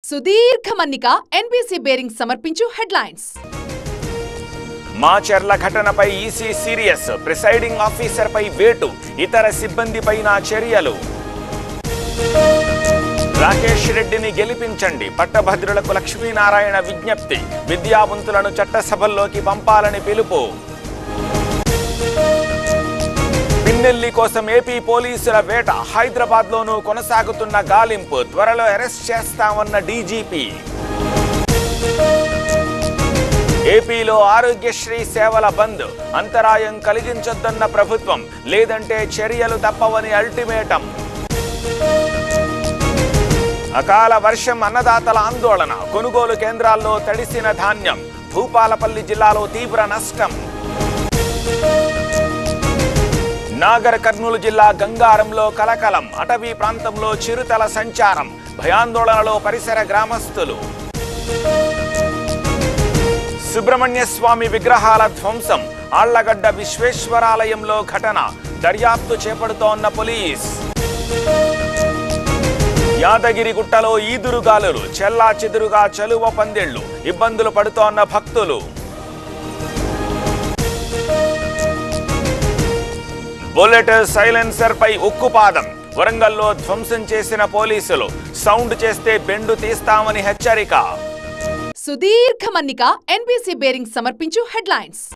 సుదీర్ఘ మన్నిక NBC bearing సమర్పించు హెడ్లైన్స్ మాచర్ల ఘటనపై ఈసీ సీరియస్ ప్రిసైడింగ్ ఆఫీసర్పై వేటు ఇతర సిబ్బందిపైన చర్యలు రాకేష్ రెడ్డిని గెలిపించండి పట్టభద్రులకు లక్ష్మీనారాయణ విజ్ఞప్తి విద్యావంతులను చట్టసభల్లోకి పంపాలని పిలుపు పిన్నెల్లి కోసం ఏపీ పోలీసుల వేట హైదరాబాద్లోనూ కొనసాగుతున్న గాలింపు త్వరలో అరెస్ట్ చేస్తామన్న డీజీపీ ఏపీలో ఆరోగ్యశ్రీ సేవల బంద్ అంతరాయం కలిగించొద్దన్న ప్రభుత్వం లేదంటే చర్యలు తప్పవని అల్టిమేటం అకాల వర్షం అన్నదాతల ఆందోళన కొనుగోలు కేంద్రాల్లో తడిసిన ధాన్యం భూపాలపల్లి జిల్లాలో తీవ్ర నష్టం నాగర్ కర్నూలు జిల్లా గంగారంలో కలకలం అటవీ ప్రాంతంలో చిరుతల సంచారం భయాందోళనలో పరిసర గ్రామస్తులు సుబ్రహ్మణ్య స్వామి విగ్రహాల ధ్వంసం ఆళ్లగడ్డ విశ్వేశ్వరాలయంలో ఘటన దర్యాప్తు చేపడుతోన్న పోలీస్ యాదగిరి గుట్టలో ఈదురుగాలులు చెల్లా చెదురుగా చలువ పందిళ్లు ఇబ్బందులు పడుతోన్న భక్తులు బుల్లెట్ సైలెన్సర్ పై ఉక్కుపాదం వరంగల్లో ధ్వంసం చేసిన పోలీసులు సౌండ్ చేస్తే బెండు తీస్తామని హెచ్చరిక సుదీర్ఘ మన్నిక ఎన్బీసీ బేరింగ్ సమర్పించు హెడ్లైన్స్